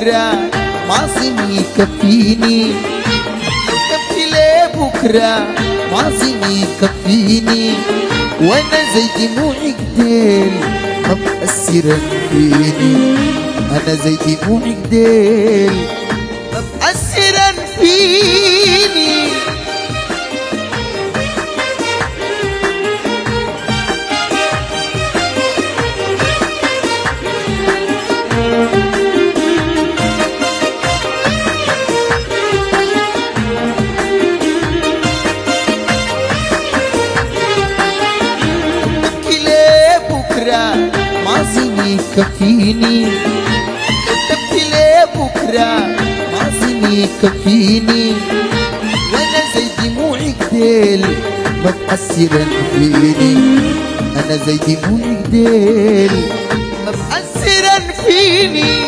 بكرة ماضي يكفيني كفي ليه بكرة ماضي يكفيني وانا زي دموعي قديل ما مأثرة فيني انا زي دموعي قديل ما مأثرة فيني ابكي ليه بكرة ماضي يكفيني ابكي ليه بكرة ماضي يكفيني وانا زي دموعي قديل ما مأثرة فيني انا زي دموعي قديل ما مأثرة فيني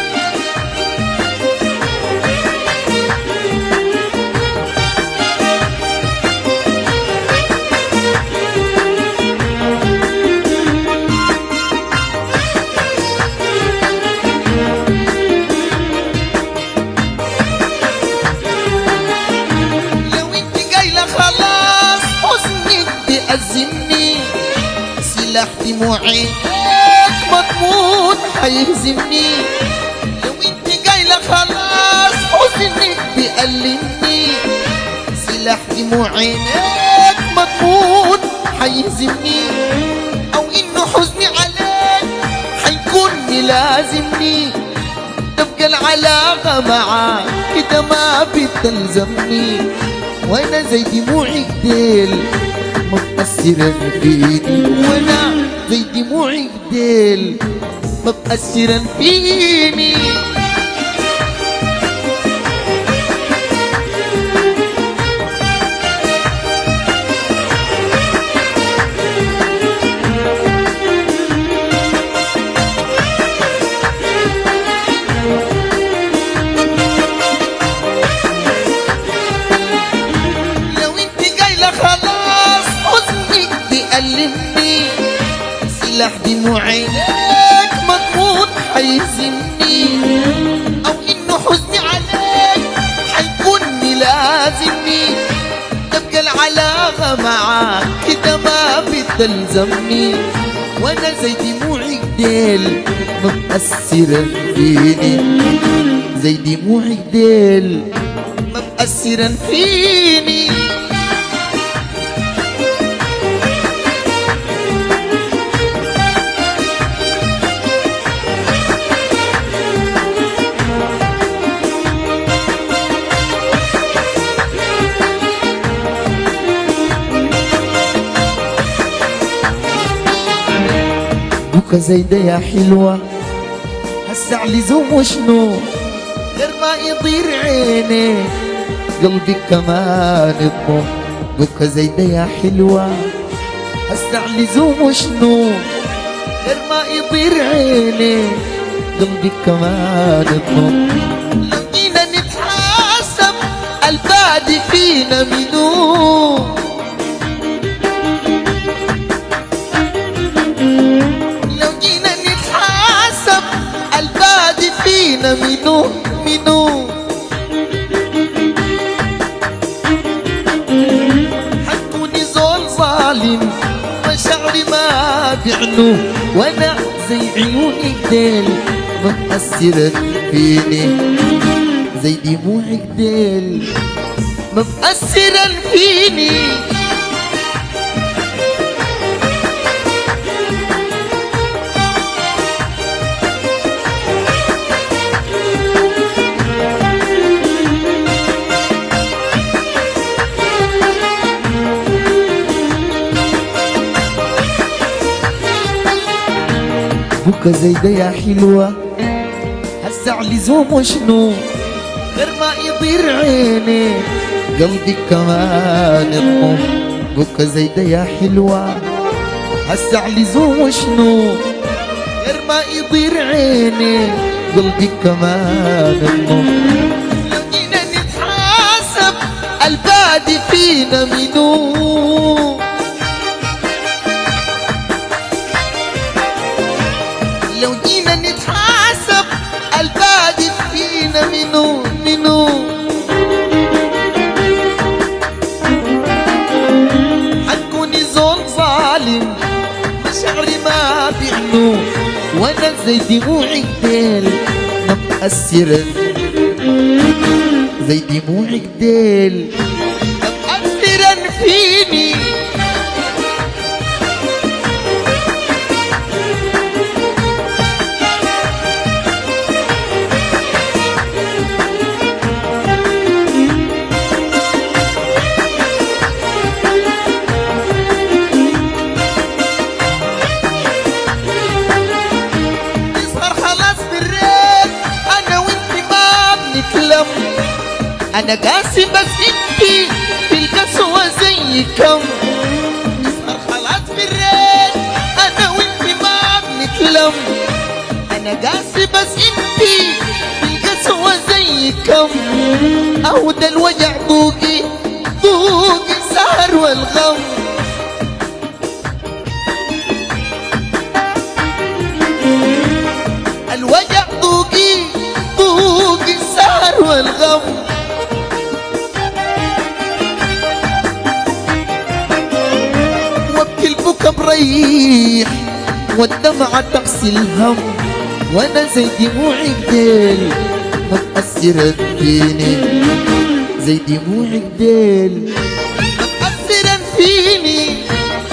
لو انت قايلة خلاص حزنك بيأزمني سلاح دموعي مضمون حيهزمني لو انت قايلة خلاص حزنك بيألمني سلاح دموعي مضمون حيهزمني او انه حزني عليك حيكون ملازمني تبقى العلاقة معاك كده ما بتلزمني وانا زي دموعي قديل مبأثرة فيني وانا زي دموعي قديل مبأثرة فيني لو انت قايلة خلاص حزنك بيألمني سلاح دموعي لك مضمون حيزمني او انه حزني عليك حيكون ملازمني تبقى العلاقة معاك كده ما بتلزمني وانا زي دموعي قديل مبأثرة فيني زي دموعي قديل مبأثرا فيني بكا زي ده يا حلوة هسه على زوم شنو غير ما يطير عيني قلبي كمان يطمح بكا زي ده يا حلوة هسه على زوم شنو غير ما يطير عيني قلبي كمان يطمح لو جينا نتحاسب البادي فينا منو لو جينا نتحاسب البادي فينا منو منو حكوني زول ظالم مشاعري ما بيعنو وانا زي عيوني قديل متأثرة فيني زي دموعي قديل متأثرة فيني بكا زي ده يا حلوة هسه على زوم شنو غير ما يطير عيني قلبي كمان يطمح بكا زي ده يا حلوة هسه على زوم شنو غير ما يطير عيني قلبي كمان يطمح لو جينا نتحاسب البادي فينا منو لو جينا نتحاسب البادي وشنو وانا زي دموعك ديل ما مأثرة زي دموعك ديل مأثرا فيني نسهر خلاص بالريت انا وانت ما بنتلم انا قاسي بس انتي في القسوة زي كم نسهر خلاص بالريت انا وانت ما بنتلم انا قاسي بس انتي في القسوة زي كم اهو ده الوجع ذوقي ذوقي السهر والغم الوجع ذوقي ذوقي السهر والغم وابكي البكا بريح والدمعة تقسي الهم وانا زي دموعك ديل ما مأثرة فيني زي دموعك ديل ما مأثرة فيني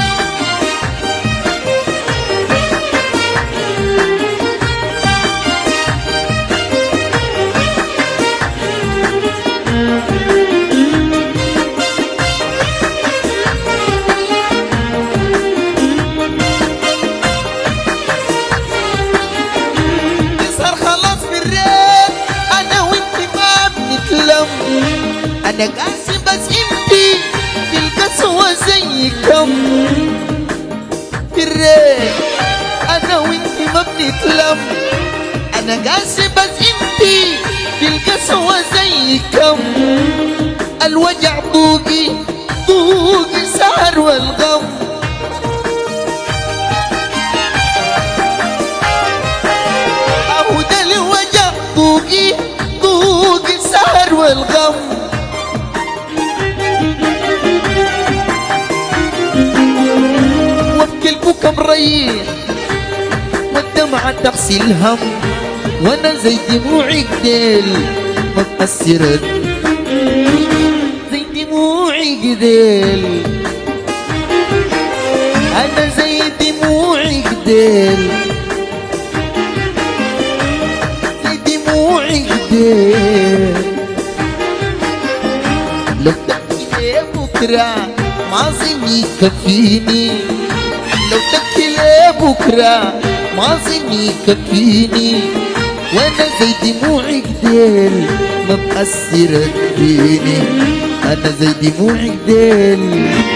نسهر خلاص بالريت انا وانت ما بنتلم انا قاسي بس انتي في القسوة زي كم في الريت انا وانت ما بنتلم انا قاسي بس انتي في القسوة زي كم الوجع ذوقي ذوقي سهر والغم اهو ده الوجع ذوقي ذوقي السهر والغم وابكي البكا مريح والدمعة تغسي الهم وانا زي دموعك ديل ما تأثرت زي دموعك ديل انا زي دموعك ديل زي دموعك ديل لو تبكي ليه بكرة ما ظني يكفيني لو تبكي ليه بكرة ما ظني يكفيني وانا زي دموعك ديل ما مأثرة فيني انا زي دموعك ديل